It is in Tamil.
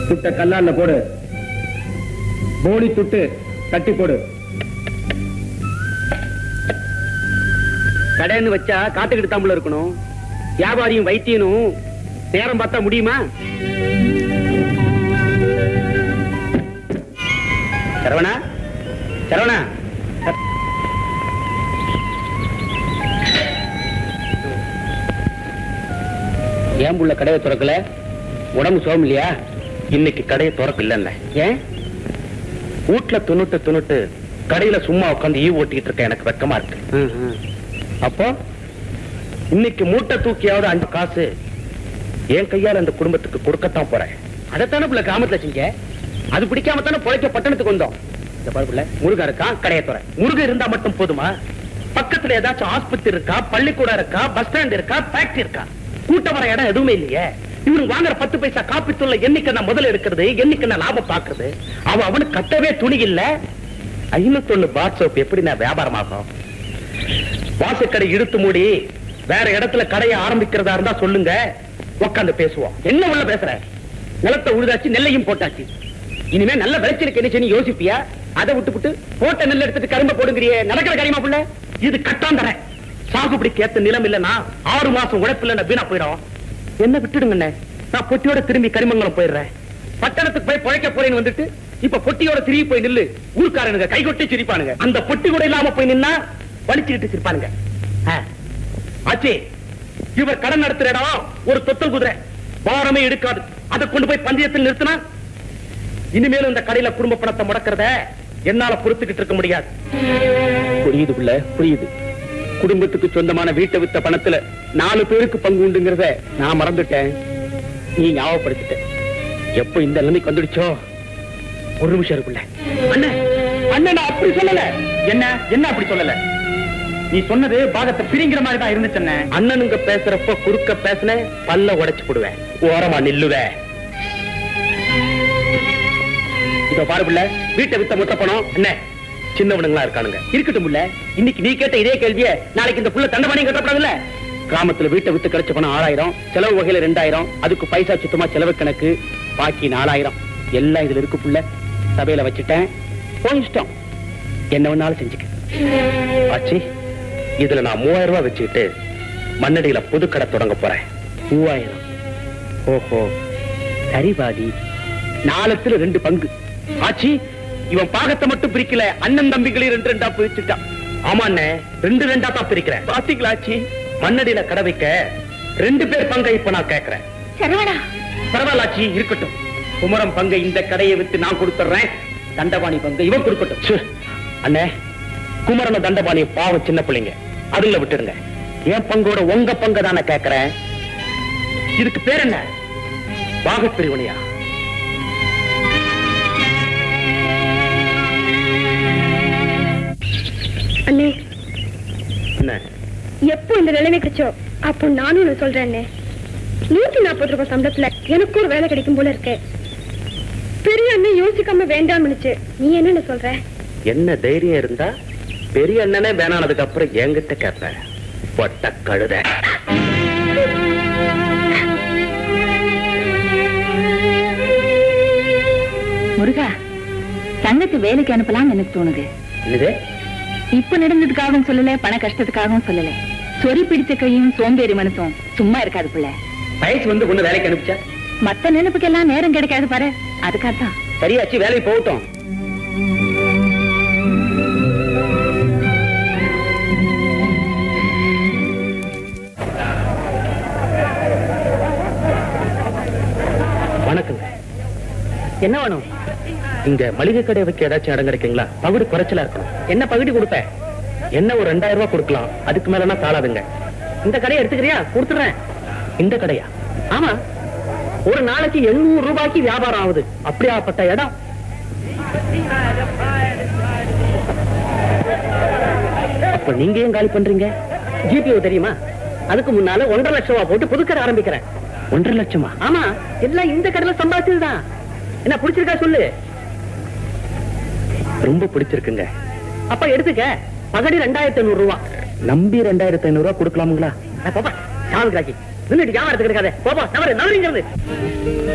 துட்ட கல்லால போடு போனி துட்டு தட்டி போடு கடைன்னு வச்சா காத்துக்கிட்டு தாம்பல இருக்கணும் வியாபாரியும் வைத்தியனும் நேரம் பார்த்தா முடியுமா சரவணா சரவணா ஏன் புள்ள கடையை திறக்கல உடம்பு சோகம் இல்லையா இன்னைக்கு கடையை திறப்பில்லைல்ல ஏன் வீட்டுல துணுட்டு துணுட்டு கடையில சும்மா உட்காந்து ஈ ஓட்டிக்கிட்டு இருக்க எனக்கு வெக்கமா இருக்கு அப்போ இன்னைக்கு மூட்டை தூக்கியாவது அஞ்சு காசு என் கையால அந்த குடும்பத்துக்கு கொடுக்கத்தான் போறேன் அதைத்தானே புள்ள கிராமத்துல செஞ்ச அது பிடிக்காம தானே பொழைக்க பட்டணத்துக்கு வந்தோம் இந்த பாரு புள்ள முருகா இருக்கான் கடையை துறை முருகன் இருந்தா மட்டும் போதுமா பக்கத்துல ஏதாச்சும் ஆஸ்பத்திரி இருக்கா பள்ளிக்கூடம் இருக்கா பஸ் ஸ்டாண்ட் இருக்கா ஃபேக்டரி இருக்கா கூட்ட வர இடம் எதுவுமே இல்லையே இவனுக்கு வாங்குற பத்து பைசா காப்பித்துள்ள என்னைக்கு நான் முதல்ல எடுக்கிறது என்னைக்கு நான் லாபம் பாக்குறது அவ அவனுக்கு கட்டவே துணி இல்ல ஐநூத்தொன்னு பாத் சோப் எப்படி நான் வியாபாரம் ஆகும் வாசக்கடை இழுத்து மூடி வேற இடத்துல கடையை ஆரம்பிக்கிறதா இருந்தா சொல்லுங்க உட்காந்து பேசுவோம் என்ன உள்ள பேசுற நிலத்தை உழுதாச்சு நெல்லையும் போட்டாச்சு இனிமே நல்ல விளைச்சலுக்கு என்ன செய்யணும் யோசிப்பியா அதை விட்டுப்புட்டு போட்ட நெல் எடுத்துட்டு கரும்பை போடுங்கிறியே நடக்கிற காரியமா புள்ள இது கட்டாந்தர சாகுபடிக்கு ஏத்த நிலம் இல்லனா ஆறு மாசம் உழைப்பு இல்ல வீணா போயிடும் என்ன விட்டுடுங்கண்ணே நான் பொட்டியோட திரும்பி கரிமங்கலம் போயிடுறேன் பட்டணத்துக்கு போய் பொழைக்க போறேன்னு வந்துட்டு இப்ப பொட்டியோட திரும்பி போய் நில்லு ஊர்க்காரனுங்க கைகொட்டி சிரிப்பானுங்க அந்த பொட்டி கூட இல்லாம போய் நின்னா வலிச்சுக்கிட்டு சிரிப்பானுங்க ஆ. ஆச்சி இவர் கடன் நடத்துற இடம் ஒரு தொத்தல் குதிரை வாரமே எடுக்காது அதை கொண்டு போய் பந்தயத்தில் நிறுத்தினா இனிமேலும் இந்த கடையில குடும்ப பணத்தை முடக்கிறத என்னால பொறுத்துக்கிட்டு இருக்க முடியாது புரியுது புள்ள புரியுது குடும்பத்துக்கு சொந்தமான வீட்டை வித்த பணத்துல நாலு பேருக்கு பங்கு உண்டுங்கிறத நான் மறந்துட்டேன் நீ ஞாபகப்படுத்திட்ட எப்போ இந்த நிலைமைக்கு வந்துடுச்சோ ஒரு நிமிஷம் இருக்குல்ல அண்ணன் அண்ணன் நான் அப்படி சொல்லல என்ன என்ன அப்படி சொல்லல நீ சொன்னது பாகத்தை பிரிங்கிற மாதிரி தான் இருந்துச்சு அண்ணன் அண்ணனுங்க பேசுறப்ப குறுக்க பேசுன பல்ல உடைச்சு போடுவேன் ஓரமா நில்லுவேன் இதோ பாரு புள்ள வீட்டை வித்த மொத்த பணம் என்ன சின்னவனுங்களா இருக்கானுங்க இருக்கட்டும் புள்ள இன்னைக்கு நீ கேட்ட இதே கேள்விய நாளைக்கு இந்த புள்ள தண்டபாணியும் கட்டப்படாதுல்ல கிராமத்துல வீட்டை வித்து கிடைச்ச பணம் ஆறாயிரம் செலவு வகையில ரெண்டாயிரம் அதுக்கு பைசா சுத்தமா செலவு கணக்கு பாக்கி நாலாயிரம் எல்லாம் இதுல இருக்கு புள்ள சபையில வச்சுட்டேன் உன் இஷ்டம் என்ன வேணாலும் செஞ்சுக்க ஆச்சி இதுல நான் மூவாயிரம் ரூபாய் வச்சுக்கிட்டு மண்ணடியில புது கடை தொடங்க போறேன் மூவாயிரம் ஓஹோ சரி பாதி நாலத்துல ரெண்டு பங்கு ஆச்சி இவன் பாகத்தை மட்டும் பிரிக்கல அண்ணன் தம்பிகளையும் ரெண்டு ரெண்டா பிரிச்சுட்டான் ஆமா அண்ணே ரெண்டு ரெண்டா தான் பிரிக்கிறேன் பாத்தீங்களா ஆச்சி மண்ணடியில கடை வைக்க ரெண்டு பேர் பங்கை இப்ப நான் கேக்குறேன் சரவணா பரவாயில்ல ஆச்சி இருக்கட்டும் குமரம் பங்கை இந்த கடையை வித்து நான் கொடுத்துறேன் தண்டபாணி பங்கை இவன் கொடுக்கட்டும் ச்சே, அண்ணே குமரன தண்டபாணி பாவம் சின்ன பிள்ளைங்க அதுல விட்டுருங்க என் பங்கோட உங்க பங்க தானே கேக்குறேன் இதுக்கு பேர் என்ன பாகப்பிரிவினையா அண்ணே என்ன எப்போ இந்த நிலைமை கிடைச்சோ அப்போ நானும் ஒண்ணு சொல்றேன் அண்ணே நூத்தி நாற்பது ரூபாய் சம்பளத்துல எனக்கு ஒரு வேலை கிடைக்கும் போல இருக்கு பெரிய அண்ணன் யோசிக்காம வேண்டாம்னுச்சு நீ என்னன்னு சொல்ற என்ன தைரியம் இருந்தா பெரிய அண்ணனே வேணானதுக்கு அப்புறம் என்கிட்ட கேட்பேன் பொட்ட கழுத முருகா தங்கத்தை வேலைக்கு அனுப்பலாம்னு எனக்கு தோணுது என்னது இப்ப நடந்ததுக்காகவும் சொல்லல பண கஷ்டத்துக்காகவும் சொல்லல சொறி பிடிச்ச கையும் சோம்பேறி மனசும் சும்மா இருக்காது பிள்ளை வயசு வந்து ஒண்ணு வேலைக்கு அனுப்பிச்சா மத்த நினைப்புக்கெல்லாம் நேரம் கிடைக்காது பாரு அதுக்காகத்தான் சரியாச்சு வேலைக்கு போகட்டும் வணக்கங்க என்ன வேணும் இங்க மளிகை கடை வைக்க ஏதாச்சும் இடம் கிடைக்குங்களா பகுதி குறைச்சலா இருக்கணும் என்ன பகுதி கொடுப்பேன் என்ன ஒரு ரெண்டாயிரம் ரூபாய் கொடுக்கலாம் அதுக்கு மேலனா தாளாதுங்க இந்த கடையை எடுத்துக்கிறியா கொடுத்துறேன் இந்த கடையா ஆமா ஒரு நாளைக்கு எண்ணூறு ரூபாய்க்கு வியாபாரம் ஆகுது அப்படியாப்பட்ட இடம் அப்ப நீங்க ஏன் காலி பண்றீங்க ஜிபிஓ தெரியுமா அதுக்கு முன்னால ஒன்றரை லட்சம் ரூபாய் போட்டு புதுக்கடை ஆரம்பிக்கிறேன் ஒன்றரை லட்சமா ஆமா எல்லாம் இந்த கடையில சம்பாதிச்சதுதான் என்ன பிடிச்சிருக்கா சொல்லு ரொம்ப பிடிச்சிருக்குங்க அப்ப எடுத்துக்க பகடி ரெண்டாயிரத்தி ஐநூறு ரூபா நம்பி ரெண்டாயிரத்தி ஐநூறு ரூபாய் கொடுக்கலாமுங்களா போப்பா சாவுக்கு ராக்கி நின்னுட்டு வியாபாரத்துக்கு இருக்காதே போப்பா நவரு நவருங்கிறது